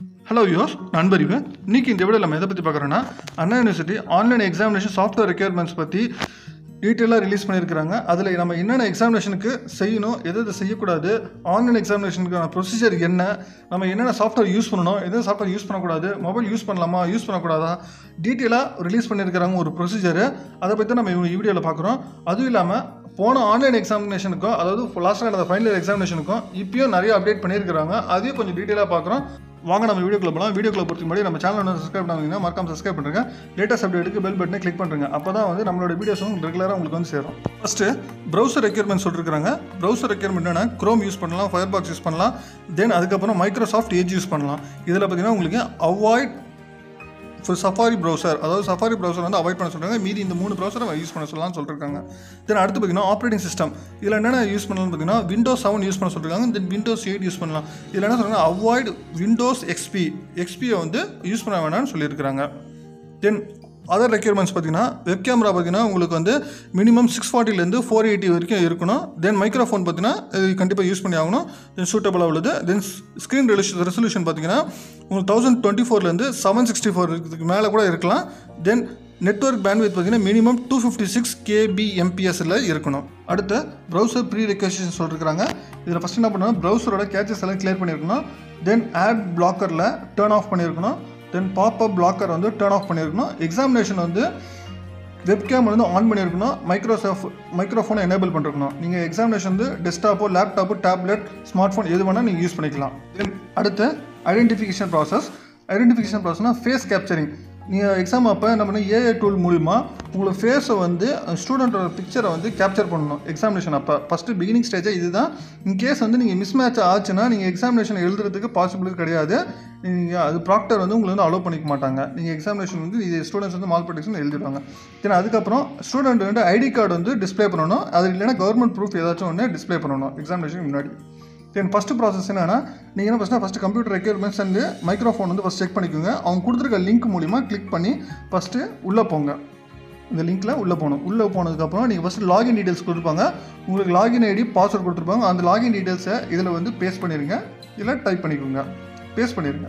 hello யோஸ் நண்பரிவு இன்னைக்கு இந்த வீடியோ நம்ம எதை பற்றி பார்க்குறோன்னா Anna university online examination software requirements பற்றி டீட்டெயிலாக ரிலீஸ் பண்ணியிருக்கிறாங்க அதில் நம்ம என்னென்ன எக்ஸாமினேஷனுக்கு செய்யணும் எது எது செய்யக்கூடாது ஆன்லைன் எக்ஸாமினேஷனுக்கான ப்ரொசீஜர் என்ன நம்ம என்னென்ன சாஃப்ட்வேர் யூஸ் பண்ணணும் எந்த சாஃப்ட்வேர் யூஸ் பண்ணக்கூடாது மொபைல் யூஸ் பண்ணலாமா யூஸ் பண்ணக்கூடாதா டீட்டெயிலாக ரிலீஸ் பண்ணியிருக்கிறாங்க ஒரு ப்ரொசீஜர் அதை பற்றி நம்ம இந்த வீடியோவில் பார்க்குறோம் அதுவும் இல்லாமல் போன ஆன்லைன் எக்ஸாமினேஷனுக்கும் அதாவது லாஸ்ட்டாக நடந்த ஃபைனல் எக்ஸாமினேஷனுக்கும் இப்பயும் நிறைய அப்டேட் பண்ணியிருக்கிறாங்க அதையும் கொஞ்சம் டீட்டெயிலாக பார்க்குறோம் வாங்க நம்ம வீடியோக்குள்ள போகலாம் வீடியோக்குள்ள பொறுத்த முன்னாடி நம்ம சேனல் வந்து சப்ஸ்கிரைப் பண்ணாங்கன்னா மறக்காம சப்ஸ்கிரைப் பண்ணுங்க லேட்டஸ்ட் அப்டேட்டுக்கு பெல் பட்டனை கிளிக் பண்ணுங்க அப்போ தான் வந்து நம்மளோட வீடியோஸும் ரெகுலராக உங்களுக்கு வந்து சேரும் ஃபஸ்ட்டு ப்ரௌசர் ரெக்யர்மெண்ட் சொல்லிருக்காங்க ப்ரௌசர் ரெக்யர்மெண்ட் என்னன்னா க்ரோம் யூஸ் பண்ணலாம் ஃபயர் பாக்ஸ் யூஸ் பண்ணலாம் தென் அதுக்கப்புறம் மைக்ரோசாஃப்ட் ஏஜ் யூஸ் பண்ணலாம் இதில் பார்த்தீங்கன்னா உங்களுக்கு அவாய்ட் ஸோ சஃபாரி ப்ரௌசர் அதாவது சஃபாரி ப்ரௌசர் வந்து அவாய்ட் பண்ண சொல்கிறாங்க மீதி இந்த மூணு ப்ரௌசரை யூஸ் பண்ண சொல்லலாம்னு சொல்லியிருக்காங்க தென் அடுத்து பார்த்தீங்கன்னா ஆப்ரேட்டிங் சிஸ்டம் இதில் என்னென்ன யூஸ் பண்ணலாம்னு பார்த்தீங்கன்னா விண்டோஸ் செவன் யூஸ் பண்ண சொல்லியிருக்காங்க தென் விண்டோஸ் எயிட் யூஸ் பண்ணலாம் இதில் என்ன சொல்கிறாங்க அவாய்ட் விண்டோஸ் எக்ஸ்பி எக்ஸ்பியை வந்து யூஸ் பண்ண வேணாம்னு சொல்லியிருக்கிறாங்க தென் அதர் ரெக்யர்மெண்ட்ஸ் பார்த்தீங்கன்னா வெப் கேமரா பார்த்தீங்கன்னா உங்களுக்கு வந்து மினிமம் சிக்ஸ் ஃபார்ட்டிலேருந்து ஃபோர் எயிட்டி வரைக்கும் இருக்கணும் தென் மைக்ரோஃபோன் பார்த்தீங்கன்னா இது கண்டிப்பாக யூஸ் பண்ணி ஆகணும் தென் சூட்டபுளாக உள்ளது தென் ஸ்க்ரீன் ரெசல்யூஷன் பார்த்தீங்கன்னா உங்களுக்கு தௌசண்ட் டுவெண்ட்டி ஃபோர்லேருந்து செவன் சிக்ஸ்டி ஃபோர் மேலே கூட இருக்கலாம் தென் நெட்ஒர்க் பேண்ட்வித் பார்த்தீங்கன்னா minimum two fifty six KB எம்பிஎஸ்ல இருக்கணும் அடுத்து ப்ரௌசர் ப்ரீ ரெக்வஸ்ட் சொல்லிருக்காங்க இதில் ஃபஸ்ட் என்ன பண்ணணும் ப்ரௌசரோட கேச்சஸ் எல்லாம் கிளியர் பண்ணியிருக்கணும் தென் ஆட் பிளாக்கரில் டேர்ன் ஆஃப் பண்ணியிருக்கணும் தென் பாப்அப் பிளாக்கர் வந்து டேர்ன் ஆஃப் பண்ணியிருக்கணும் எக்ஸாமினேஷன் வந்து வெப்கேம் வந்து ஆன் பண்ணியிருக்கணும் மைக்ரோசாஃப்ட் மைக்ரோஃபோனை எனேபிள் பண்ணிருக்கணும் நீங்கள் எக்ஸாமினேஷன் வந்து டெஸ்க்டாப்போ லேப்டாப்போ டேப்லெட் ஸ்மார்ட் ஃபோன் எது வேணால் நீங்கள் யூஸ் பண்ணிக்கலாம் தென் அடுத்து ஐடென்டிஃபிகேஷன் ப்ராசஸ் ஐடென்டிஃபிகேஷன் ப்ராசஸ்னால் ஃபேஸ் கேப்சரிங் நீங்கள் எக்ஸாம் அப்போ என்ன பண்ண ஏஐ டூல் மூலிமா உங்களோட ஃபேஸை வந்து ஸ்டூடெண்ட்டோட பிக்சரை வந்து கேப்சர் பண்ணணும் எக்ஸாமினேஷன் அப்போ ஃபஸ்ட்டு பிகினிங் ஸ்டேஜே இதுதான் இன்கேஸ் வந்து நீங்கள் மிஸ் மேட்ச் ஆச்சுன்னா நீங்கள் எக்ஸாமினேஷன் எழுதுறதுக்கு பாசிபிலிட்டி கிடையாது நீங்கள் அது ப்ராக்டர் வந்து உங்களை வந்து அலோவ் பண்ணிக்க மாட்டாங்க நீங்கள் எக்ஸாமினேஷன் வந்து இது ஸ்டூடெண்ட்ஸ் வந்து மால் ப்ரொடெக்ஷன் எழுதிடுவாங்க தென் அதுக்கப்புறம் ஸ்டூடெண்ட் வந்து ஐடி கார்டு வந்து டிஸ்ப்ளே பண்ணணும் அது இல்லைன்னா கவர்மெண்ட் ப்ரூஃப் ஏதாச்சும் ஒன்று டிஸ்ப்ளே பண்ணணும் எக்ஸாமினேஷன் முன்னாடி தென் ஃபஸ்ட்டு ப்ராசஸ் என்னன்னா நீங்கள் என்ன first first computer requirements and microphone வந்து ஃபஸ்ட் செக் பண்ணிக்கோங்க அவங்க கொடுத்துருக்க லிங்க் மூலிமா கிளிக் பண்ணி ஃபஸ்ட்டு உள்ளே போங்க இந்த லிங்க்கில் உள்ளே போகணும் உள்ளே போனதுக்கப்புறம் நீங்கள் ஃபஸ்ட்டு லாகின் டீட்டெயில்ஸ் கொடுப்பாங்க உங்களுக்கு லாகின் ஐடி பாஸ்வேர்ட் கொடுத்துருப்பாங்க அந்த லாகின் டீட்டெயில்ஸை இதில் வந்து பேஸ்ட் பண்ணிடுங்க இல்லை டைப் பண்ணிக்கோங்க பேஸ்ட் பண்ணிடுங்க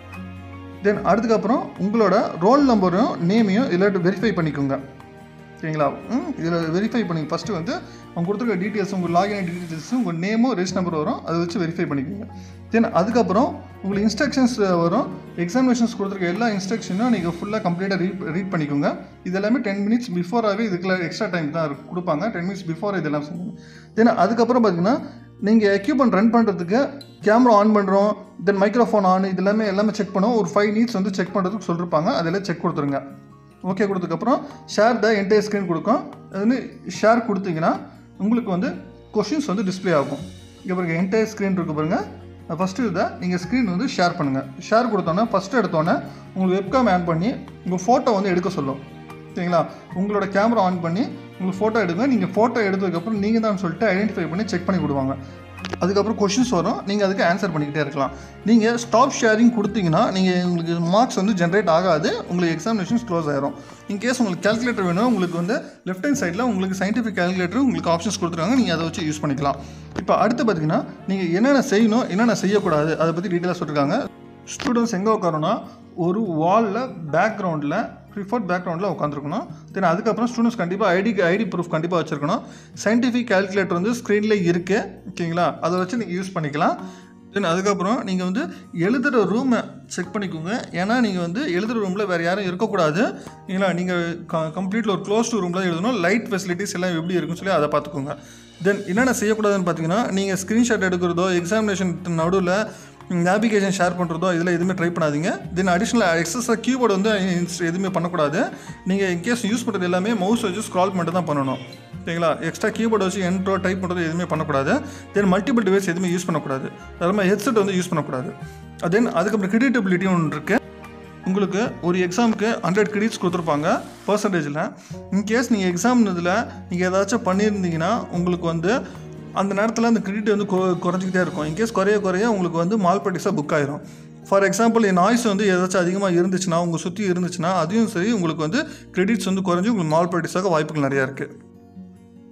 தென் அதுக்கப்புறம் உங்களோட ரோல் நம்பரும் நேமையும் இதில் வெரிஃபை பண்ணிக்கோங்க சரிங்களா ம் இதில் வெரிஃபை பண்ணி ஃபஸ்ட்டு வந்து அவங்க கொடுத்துருக்க டீட்டெயில்ஸ் உங்கள் லாகின் டீட்டெயில்ஸ் உங்கள் நேமும் ரெஜிஸ்ட் நம்பர் வரும் அதை வச்சு வெரிஃபை பண்ணிக்கோங்க தென் அதுக்கப்புறம் உங்களுக்கு இன்ஸ்ட்ரக்ஷன்ஸ் வரும் எக்ஸாமினேஷன்ஸ் கொடுத்துருக்க எல்லா இன்ஸ்ட்ரக்ஷனும் நீங்கள் ஃபுல்லாக கம்ப்ளீட்டாக ரீட் ரீட் பண்ணிக்கோங்க இது எல்லாமே டென் மினிட்ஸ் பிஃபோராகவே இதுக்குள்ள எக்ஸ்ட்ரா டைம் தான் இருக்கு- கொடுப்பாங்க டென் மினிட்ஸ் பிஃபோர் இதெல்லாம் செய்யணும் தென் அதுக்கப்புறம் பார்த்தீங்கன்னா நீங்கள் எக்யூப்மெண்ட் ரன் பண்ணுறதுக்கு கேமரா ஆன் பண்ணுறோம் தென் மைக்ரோஃபோன் ஆன் இது எல்லாமே எல்லாமே செக் பண்ணுவோம் ஒரு ஃபைவ் நீட்ஸ் வந்து செக் பண்ணுறதுக்கு சொல்லியிருப்பாங்க அதெல்லாம் செக் கொடுத்துருங்க ஓகே கொடுத்ததுக்கப்புறம் ஷேர் த என்டையர் ஸ்க்ரீன் கொடுக்கும் அது வந்து ஷேர் கொடுத்தீங்கன்னா உங்களுக்கு வந்து கொஷின்ஸ் வந்து டிஸ்ப்ளே ஆகும் இங்கே பாருங்க என்டையர் ஸ்க்ரீன் இருக்கு பாருங்க ஃபஸ்ட்டு இதை நீங்கள் ஸ்க்ரீன் வந்து ஷேர் பண்ணுங்கள் ஷேர் கொடுத்தோன்னே ஃபஸ்ட்டு எடுத்தோன்னே உங்களுக்கு வெப்காம் ஆன் பண்ணி உங்கள் ஃபோட்டோ வந்து எடுக்க சொல்லும் சரிங்களா உங்களோட கேமரா ஆன் பண்ணி உங்களுக்கு ஃபோட்டோ எடுங்க நீங்கள் ஃபோட்டோ எடுத்ததுக்கப்புறம் நீங்கள் தான் சொல்லிட்டு ஐடென்டிஃபை பண்ணி செக் பண்ணி கொடுவாங்க அதுக்கப்புறம் கொஷின்ஸ் வரும் நீங்கள் அதுக்கு ஆன்சர் பண்ணிக்கிட்டே இருக்கலாம் நீங்கள் ஸ்டாப் ஷேரிங் கொடுத்தீங்கன்னா நீங்கள் உங்களுக்கு மார்க்ஸ் வந்து ஜென்ரேட் ஆகாது உங்களுக்கு எக்ஸாமினேஷன்ஸ் க்ளோஸ் ஆயிரும் இன்கேஸ் உங்களுக்கு கேல்குலேட்டர் வேணும் உங்களுக்கு வந்து லெஃப்ட் ஹேண்ட் சைடில் உங்களுக்கு சயின்டிஃபிக் கேல்குலேட்டர் உங்களுக்கு ஆப்ஷன்ஸ் கொடுத்துருக்காங்க நீங்கள் அதை வச்சு யூஸ் பண்ணிக்கலாம் இப்போ அடுத்து பார்த்தீங்கன்னா நீங்கள் என்னென்ன செய்யணும் என்னென்ன செய்யக்கூடாது அதை பற்றி டீட்டெயிலாக சொல்லியிருக்காங்க ஸ்டூடெண்ட்ஸ் எங்கே உட்காரணும்னா ஒரு வாலில் பேக்ரவுண்டில் ப்ரிஃபர்ட் பேக்ரவுண்டில் உட்காந்துருக்கணும் தென் அதுக்கப்புறம் ஸ்டூடெண்ட்ஸ் கண்டிப்பாக ஐடி ஐடி ப்ரூஃப் கண்டிப்பாக வச்சுருக்கணும் சயின்டிஃபிக் கேல்குலேட்டர் வந்து ஸ்க்ரீனில் இருக்குது ஓகேங்களா அதை வச்சு நீங்கள் யூஸ் பண்ணிக்கலாம் தென் அதுக்கப்புறம் நீங்கள் வந்து எழுதுகிற ரூமை செக் பண்ணிக்கோங்க ஏன்னா நீங்கள் வந்து எழுதுகிற ரூமில் வேறு யாரும் இருக்கக்கூடாது இல்லைங்களா நீங்கள் க கம்ப்ளீட்டில் ஒரு க்ளோஸ் டூ ரூமில் எழுதணும் லைட் ஃபெசிலிட்டிஸ் எல்லாம் எப்படி இருக்குன்னு சொல்லி அதை பார்த்துக்கோங்க தென் என்னென்ன செய்யக்கூடாதுன்னு பார்த்தீங்கன்னா நீங்கள் ஸ்க்ரீன்ஷாட் எடுக்கிறதோ எக்ஸாமினேஷன் நடுவில் நேவிகேஷன் ஷேர் பண்ணுறதோ இதில் எதுவுமே ட்ரை பண்ணாதீங்க தென் அடிஷ்னல் எக்ஸஸாக கீபோர்டு வந்து ins- எதுவுமே பண்ணக்கூடாது நீங்கள் இன்கேஸ் யூஸ் பண்ணுறது எல்லாமே மவுஸ் வச்சு ஸ்க்ரால் மட்டும் தான் பண்ணணும் சரிங்களா எக்ஸ்ட்ரா கீபோர்டு வச்சு என்ட்ரோ டைப் பண்ணுறது எதுவுமே பண்ணக்கூடாது தென் மல்டிபிள் டிவைஸ் எதுவுமே யூஸ் பண்ணக்கூடாது அது மாதிரி ஹெட்செட் வந்து யூஸ் பண்ணக்கூடாது தென் அதுக்கப்புறம் கிரெடிட்டபிலிட்டி ஒன்று இருக்குது உங்களுக்கு ஒரு எக்ஸாமுக்கு ஹண்ட்ரட் கிரெடிட்ஸ் கொடுத்துருப்பாங்க பர்சன்டேஜில் இன்கேஸ் நீங்கள் எக்ஸாம் இதில் நீங்கள் ஏதாச்சும் பண்ணியிருந்தீங்கன்னா உங்களுக்கு வந்து அந்த நேரத்தில் அந்த கிரெடிட் வந்து கொ- குறைஞ்சிக்கிட்டே இருக்கும் இன்கேஸ் குறைய குறைய உங்களுக்கு வந்து மால் ப்ராக்டிஸாக புக் ஆயிரும் ஃபார் எக்ஸாம்பிள் என் நாய்ஸ் வந்து ஏதாச்சும் அதிகமாக இருந்துச்சுன்னா உங்கள் சுற்றி இருந்துச்சுன்னா அதையும் சரி உங்களுக்கு வந்து கிரெடிட்ஸ் வந்து குறைஞ்சி உங்களுக்கு மால் ப்ராக்டிஸாக வாய்ப்புகள் நிறையா இருக்குது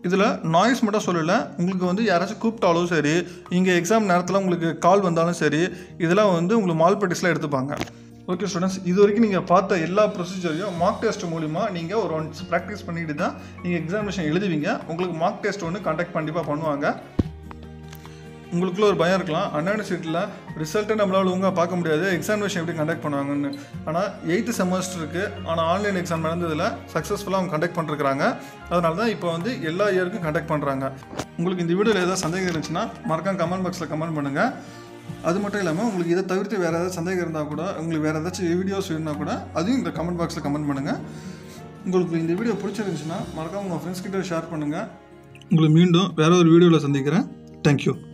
இதில் நாய்ஸ் மட்டும் சொல்லலை உங்களுக்கு வந்து யாராச்சும் கூப்பிட்டாலும் சரி இங்கே எக்ஸாம் நேரத்தில் உங்களுக்கு கால் வந்தாலும் சரி இதெல்லாம் வந்து உங்களுக்கு மால் ப்ராக்டிஸ்லாம் எடுத்துப்பாங்க ஓகே ஸ்டூடெண்ட்ஸ் இது வரைக்கும் நீங்கள் பார்த்த எல்லா ப்ரொசீஜரையும் மார்க் டெஸ்ட் மூலிமா நீங்கள் ஒரு ஒன்ஸ் ப்ராக்டிஸ் பண்ணிட்டு தான் நீங்கள் எக்ஸாமினேஷன் எழுதுவீங்க உங்களுக்கு மார்க் டெஸ்ட் ஒன்று கண்டக்ட் கண்டிப்பாக பண்ணுவாங்க உங்களுக்குள்ள ஒரு பயம் இருக்கலாம் அண்ணா யூனிவர்சிட்டியில் ரிசல்ட்டை நம்மளால் ஒழுங்காக பார்க்க முடியாது எக்ஸாமினேஷன் எப்படி கண்டக்ட் பண்ணுவாங்கன்னு ஆனால் எயித்து செமஸ்டருக்கு ஆனால் ஆன்லைன் எக்ஸாம் நடந்ததில் சக்ஸஸ்ஃபுல்லாக அவங்க கண்டக்ட் பண்ணிருக்காங்க அதனால தான் இப்போ வந்து எல்லா இயருக்கும் கண்டக்ட் பண்ணுறாங்க உங்களுக்கு இந்த வீடியோவில் ஏதாவது சந்தேகம் இருந்துச்சுன்னா மறக்காம கமெண்ட் பாக்ஸில் கமெண்ட் பண்ணுங்கள் அது மட்டும் இல்லாமல் உங்களுக்கு இதை தவிர்த்து வேறு ஏதாவது சந்தேகம் இருந்தால் கூட உங்களுக்கு வேறு ஏதாச்சும் வீடியோஸ் வேணும்னா கூட அதையும் இந்த கமெண்ட் பாக்ஸில் கமெண்ட் பண்ணுங்கள் உங்களுக்கு இந்த வீடியோ பிடிச்சிருந்துச்சுன்னா மறக்காம உங்கள் ஃப்ரெண்ட்ஸ் கிட்ட ஷேர் பண்ணுங்கள் உங்களை மீண்டும் வேற ஒரு வீடியோவில் சந்திக்கிறேன் தேங்க்யூ